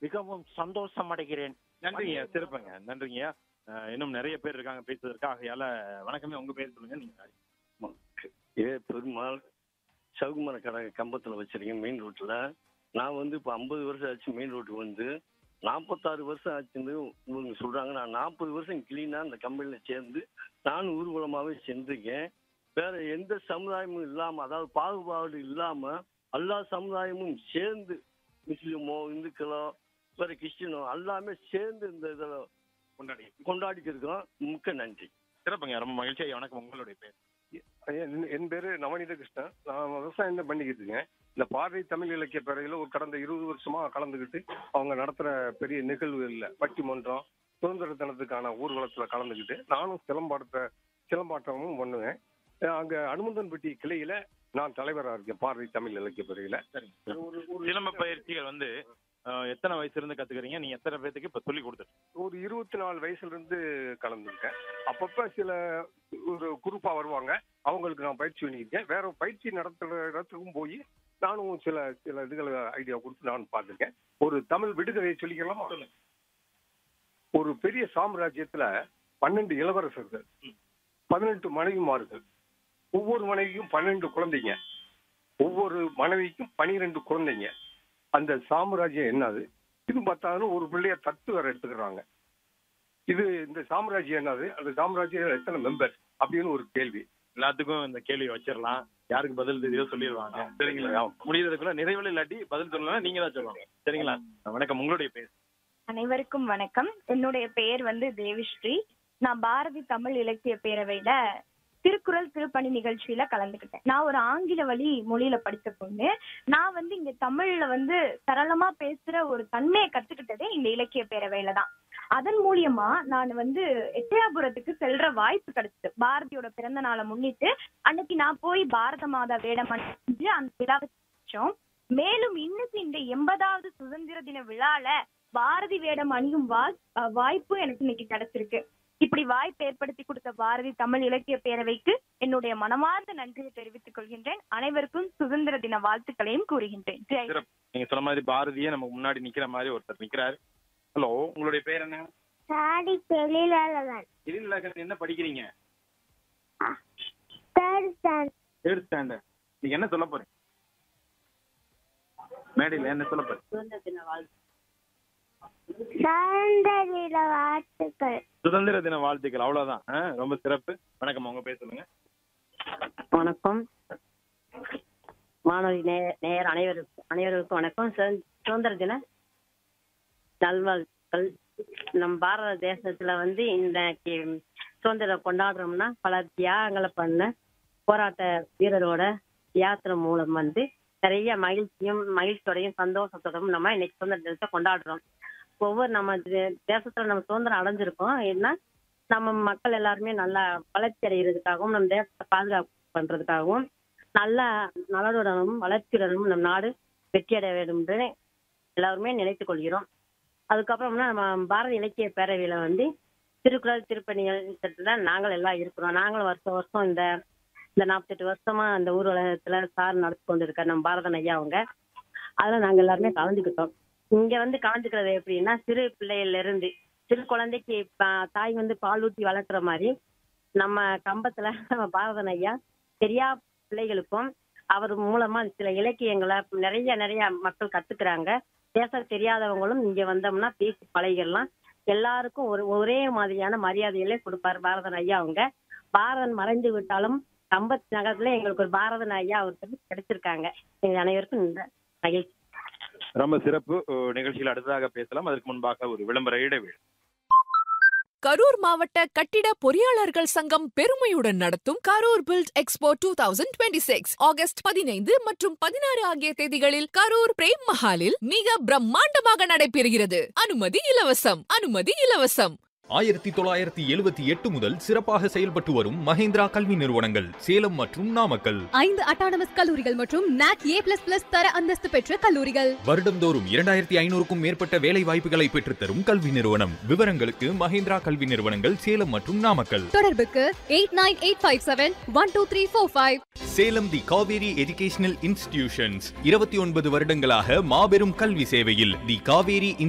மிகவும் சந்தோஷம் அடைகிறேன் நன்றிங்க சிறப்புங்க நன்றிங்க அஹ், இன்னும் நிறைய பேர் இருக்காங்க பேசுவதற்கு ஆகையால வணக்கமே உங்க பேர் சொல்லுங்க நீங்க ஏ பெருமாள் சவுகுமர கடை கம்பத்தில் வச்சிருக்கேன் மெயின் ரோட்டில் நான் வந்து இப்போ ஐம்பது வருஷம் ஆச்சு மெயின் ரோட்டுக்கு வந்து நாற்பத்தாறு வருஷம் ஆச்சுன்னு இவங்க சொல்கிறாங்க நான் நாற்பது வருஷம் கிளீனாக இந்த கம்பெனியில் சேர்ந்து நானும் ஊர்வலமாகவே சென்றிருக்கேன் வேற எந்த சமுதாயமும் இல்லாமல் அதாவது பாகுபாடு இல்லாமல் எல்லா சமுதாயமும் சேர்ந்து முஸ்லீமோ இந்துக்களோ வேற கிறிஸ்டினோ எல்லாமே சேர்ந்து இந்த இதில் கொண்டாடி கொண்டாடிட்டு இருக்கோம் மிக்க நன்றி சிறப்புங்க ரொம்ப மகிழ்ச்சி ஐயா, வணக்கம் உங்களுடைய பேர் ஐயா, என்- என் பேரு நவநீத கிருஷ்ணன் நான் விவசாயம் தான் பண்ணிக்கிட்டு இருக்கேன் இந்த பார்வை தமிழ் இலக்கிய பேரையில ஒரு கடந்த இருபது வருஷமா கலந்துக்கிட்டு அவங்க நடத்துற பெரிய நிகழ்வுகள்ல பட்டிமன்றம் சுதந்திர தினத்துக்கான ஊர்வலத்துல கலந்துக்கிட்டு நானும் சிலம்பாட்டத்தை சிலம்பாட்டமும் பண்ணுவேன் அஹ் அங்க அனுமந்தன்பட்டி கிளையில நான் தலைவரா இருக்கேன் பார்வை தமிழ் இலக்கிய பேரையில சரிங்க சிலம்ப பயிற்சிகள் வந்து அஹ், எத்தனை வயசுல இருந்து கத்துக்கிறீங்க நீங்க எத்தனை பேத்துக்கு இப்ப சொல்லி கொடுத்துட்டு ஒரு இருபத்தி நாலு வயசுல இருந்து கலந்துருக்கேன் அப்பப்ப சில ஒரு குரூப்பா வருவாங்க அவங்களுக்கு நான் பயிற்சி பண்ணியிருக்கேன் வேற பயிற்சி நடத்துற இடத்துக்கும் போய் நானும் சில சில இதுகளை ஐடியா கொடுத்து நான் பார்த்துருக்கேன் ஒரு தமிழ் விடுகதையை சொல்லிக்கலாமா ஒரு பெரிய சாம்ராஜ்யத்துல பன்னெண்டு இளவரசர்கள் பதினெட்டு மனைவிமார்கள் ஒவ்வொரு மனைவியும் பன்னெண்டு குழந்தைங்க ஒவ்வொரு மனைவிக்கும் பனிரெண்டு குழந்தைங்க அந்த சாம்ராஜ்யம் என்னது இது பார்த்தாலும் ஒரு பிள்ளைய தத்து வேற எடுத்துக்கிறாங்க இது இந்த சாம்ராஜ்யம் என்னது அந்த சாம்ராஜ்யம் எத்தனை மெம்பர் அப்படின்னு ஒரு கேள்வி எல்லாத்துக்கும் இந்த கேள்வி வச்சிடலாம் யாருக்கு பதில் தெரியுதோ சொல்லிடுவாங்க சரிங்களா முடியறதுக்குள்ள நிறைவில் இல்லாட்டி பதில் சொல்லலாம் நீங்க தான் சொல்லுவாங்க சரிங்களா வணக்கம் உங்களுடைய பேர் அனைவருக்கும் வணக்கம் என்னுடைய பெயர் வந்து தேவிஸ்ரீ நான் பாரதி தமிழ் இலக்கிய பேரவையில திருக்குறள் திருப்பணி நிகழ்ச்சியில கலந்துக்கிட்டேன் நான் ஒரு ஆங்கில வழி மொழியில படித்த பொண்ணு நான் வந்து இங்க தமிழ்ல வந்து சரளமா பேசுற ஒரு தன்மையை கத்துக்கிட்டதே இந்த இலக்கிய பேரவையில தான் அதன் மூலியமா நான் வந்து எட்டயாபுரத்துக்கு செல்ற வாய்ப்பு கிடைச்சது பாரதியோட பிறந்த நாளை முன்னிட்டு அன்னைக்கு நான் போய் பாரத மாதா வேடம் அணிஞ்சு அந்த விழாவை செஞ்சோம் மேலும் இன்னைக்கு இந்த எண்பதாவது சுதந்திர தின விழால பாரதி வேடம் அணியும் வா- அஹ் வாய்ப்பு எனக்கு இன்னைக்கு கிடைச்சிருக்கு இப்படி வாய்ப்பு ஏற்படுத்தி கொடுத்த பாரதி தமிழ் இலக்கிய பேரவைக்கு என்னுடைய மனமார்ந்த நன்றியை தெரிவித்துக் கொள்கின்றேன் அனைவருக்கும் சுதந்திர தின வாழ்த்துக்களையும் கூறுகின்றேன் ஜெய் சிறப்பு நீங்க சொன்ன மாதிரி பாரதியே நமக்கு முன்னாடி நிக்கிற மாதிரி ஒருத்தர் நிக்கிறாரு ஹலோ உங்களுடைய பேர் என்ன சாடி தொழிலாளர் இதில் என்ன படிக்கிறீங்க தேர்ட் ஸ்டாண்ட் தேர்ட் ஸ்டாண்டர்ட் நீங்க என்ன சொல்ல போறீங்க மேடையில என்ன சொல்ல போறீங்க சாயந்தர வாழ்த்துக்கள் சுதந்திர தின வாழ்த்துக்கள் அவ்வளவுதான் ஆ, ரொம்ப சிறப்பு வணக்கம் உங்க பேர் சொல்லுங்க வணக்கம் மாணவி நே- நேயர் அனைவருக்கும் அனைவருக்கும் வணக்கம் சுதந்- சுதந்திர தின நல்வாழ்த்துக்கள் நம் பாரத தேசத்துல வந்து இன்னைக்கு சுதந்திரம் கொண்டாடுறோம்னா பல தியாகங்களை பண்ண போராட்ட வீரரோட யாத்திரை மூலம் வந்து நிறைய மகிழ்ச்சியும் மகிழ்ச்சியோடையும் சந்தோஷத்தோடையும் நம்ம இன்னைக்கு சுதந்திர தினத்தை கொண்டாடுறோம் ஒவ்வொரு நம்ம தே- தேசத்துல நம்ம சுதந்திரம் அடைஞ்சிருக்கோம் ஏன்னா நம்ம மக்கள் எல்லாருமே நல்லா வளர்ச்சி அடைகிறதுக்காகவும் நம்ம தேசத்தை பாதுகாப்பு பண்றதுக்காகவும் நல்ல நலனுடனும் வளர்ச்சியுடனும் நம் நாடு வெற்றி அடைய வேண்டும் என்று எல்லாருமே நினைத்துக் கொள்கிறோம் அதுக்கப்புறம்னா நம்ம பாரத இலக்கிய பேரவையில வந்து திருக்குறள் திருப்பணிகள் திட்டத்துல நாங்கள் எல்லாம் இருக்கிறோம் நாங்களும் வருஷம் வருஷம் இந்த இந்த நாற்பத்தெட்டு வருஷமா அந்த ஊர்வலகத்துல சார் நடத்தி கொண்டிருக்கார் நம்ம பாரதன் ஐயா அவங்க அதுல நாங்க எல்லாருமே கலந்துக்கிட்டோம் இங்க வந்து கலந்துக்கிறது எப்படின்னா சிறு பிள்ளையில இருந்து சிறு குழந்தைக்கு பா- தாய் வந்து பால் ஊற்றி வளர்க்குற மாதிரி நம்ம கம்பத்துல நம்ம பாரதன் ஐயா பெரியா பிள்ளைகளுக்கும் அவர் மூலமா சில இலக்கியங்களை நிறைய நிறைய மக்கள் கத்துக்கிறாங்க பேச தெரியாதவங்களும் இங்க வந்தோம்னா பேசி பழகிடலாம் எல்லாருக்கும் ஒரு ஒரே மாதிரியான மரியாதைகளே கொடுப்பாரு பாரதன் ஐயா அவங்க பாரதன் மறைந்து விட்டாலும் கம்பத் நகரத்துல எங்களுக்கு ஒரு பாரதன் ஐயா ஒருத்தர் கிடைச்சிருக்காங்க எங்க அனைவருக்கும் இந்த மகிழ்ச்சி ரொம்ப சிறப்பு அஹ், நிகழ்ச்சியில் அடுத்ததாக பேசலாம் அதற்கு முன்பாக ஒரு விளம்பர இடைவேளை கரூர் மாவட்ட கட்டிட பொறியாளர்கள் சங்கம் பெருமையுடன் நடத்தும் Karur build expo two thousand twenty six August பதினைந்து மற்றும் பதினாறு ஆகிய தேதிகளில் கரூர் பிரேம் மஹாலில் மிக பிரம்மாண்டமாக நடைபெறுகிறது அனுமதி இலவசம் அனுமதி இலவசம் ஆயிரத்தி தொள்ளாயிரத்தி எழுபத்தி எட்டு முதல் சிறப்பாக செயல்பட்டு வரும் மஹேந்திரா கல்வி நிறுவனங்கள் சேலம் மற்றும் நாமக்கல் ஐந்து அட்டானமஸ் கல்லூரிகள் மற்றும் நாக் ஏ பிளஸ் பிளஸ் தர அந்தஸ்து பெற்ற கல்லூரிகள் வருடம்தோறும் இரண்டாயிரத்தி ஐநூறுக்கும் மேற்பட்ட வேலை வாய்ப்புகளை பெற்றுத்தரும் கல்வி நிறுவனம் விவரங்களுக்கு மஹேந்திரா கல்வி நிறுவனங்கள் சேலம் மற்றும் நாமக்கல் தொடர்புக்கு eight nine eight five seven one two three four five Salem the Kaveri educational institutions இருபத்தி ஒன்பது வருடங்களாக மாபெரும் கல்வி சேவையில் தி காவேரி